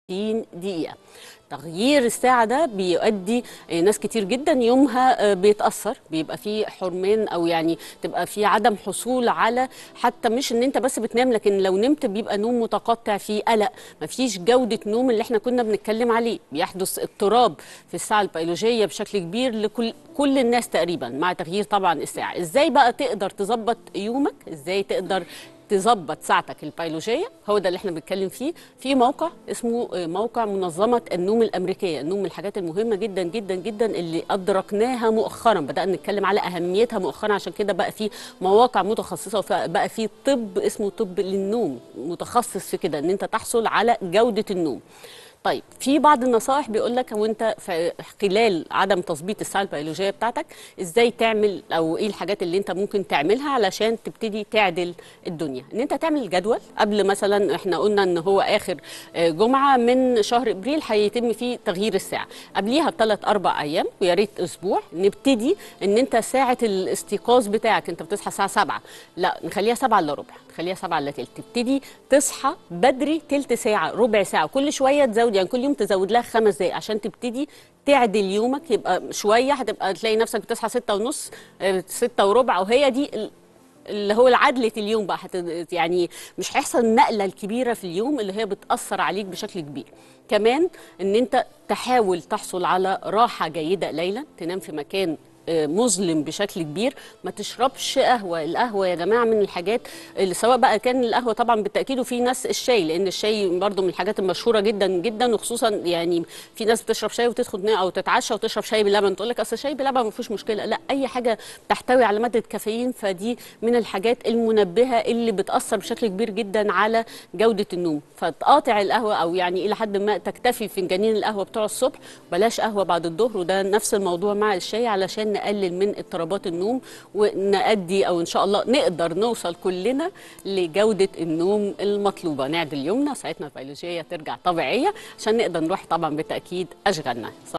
60 دقيقة تغيير الساعة ده بيؤدي آه، ناس كتير جدا يومها آه، بيتأثر بيبقى فيه حرمان أو يعني تبقى فيه عدم حصول على حتى مش إن أنت بس بتنام لكن لو نمت بيبقى نوم متقطع فيه قلق مفيش جودة نوم اللي احنا كنا بنتكلم عليه بيحدث اضطراب في الساعة البيولوجية بشكل كبير لكل كل الناس تقريبا مع تغيير طبعا الساعة ازاي بقى تقدر تظبط يومك ازاي تقدر تظبط ساعتك البيولوجيه هو ده اللي احنا بنتكلم فيه في موقع اسمه آه، موقع منظمه النوم الامريكيه النوم من الحاجات المهمه جدا جدا جدا اللي ادركناها مؤخرا بدانا نتكلم على اهميتها مؤخرا عشان كده بقى في مواقع متخصصه وبقى في طب اسمه طب للنوم متخصص في كده ان انت تحصل على جوده النوم طيب في بعض النصائح بيقول لك وانت في خلال عدم تظبيط الساعه البيولوجيه بتاعتك ازاي تعمل او ايه الحاجات اللي انت ممكن تعملها علشان تبتدي تعدل الدنيا ان انت تعمل جدول قبل مثلا احنا قلنا ان هو اخر آه، جمعه من شهر ابريل هيتم فيه تغيير الساعه قبليها بثلاث اربع ايام ويا ريت اسبوع نبتدي ان انت ساعه الاستيقاظ بتاعك انت بتصحى الساعه 7 لا نخليها 7 الا ربع نخليها 7 الا تلت تبتدي تصحى بدري تلت ساعه ربع ساعه كل شويه تزود يعني كل يوم تزود لها خمس دقائق عشان تبتدي تعدل يومك يبقى شويه هتبقى تلاقي نفسك بتصحى ستة ونص آه، ستة وربع وهي دي ال- اللي هو العدلة اليوم بقى هت... يعني مش هيحصل النقلة الكبيرة في اليوم اللي هي بتأثر عليك بشكل كبير كمان ان انت تحاول تحصل على راحة جيدة ليلا تنام في مكان آه، مظلم بشكل كبير ما تشربش قهوه القهوه يا جماعه من الحاجات اللي سواء بقى كان القهوه طبعا بالتاكيد وفي ناس الشاي لان الشاي برضو من الحاجات المشهوره جدا جدا وخصوصا يعني في ناس بتشرب شاي وتدخل تنام او تتعشى وتشرب شاي بلبن تقول لك اصل الشاي بلبن ما فيهوش مشكله لا اي حاجه تحتوي على ماده كافيين فدي من الحاجات المنبهه اللي بتاثر بشكل كبير جدا على جوده النوم فتقاطع القهوه او يعني الى حد ما تكتفي فنجانين القهوه بتوع الصبح بلاش قهوه بعد الظهر وده نفس الموضوع مع الشاي علشان نقلل من اضطرابات النوم ونأدي او ان شاء الله نقدر نوصل كلنا لجوده النوم المطلوبه نعدل يومنا ساعتنا البيولوجيه ترجع طبيعيه عشان نقدر نروح طبعا بالتاكيد اشغالنا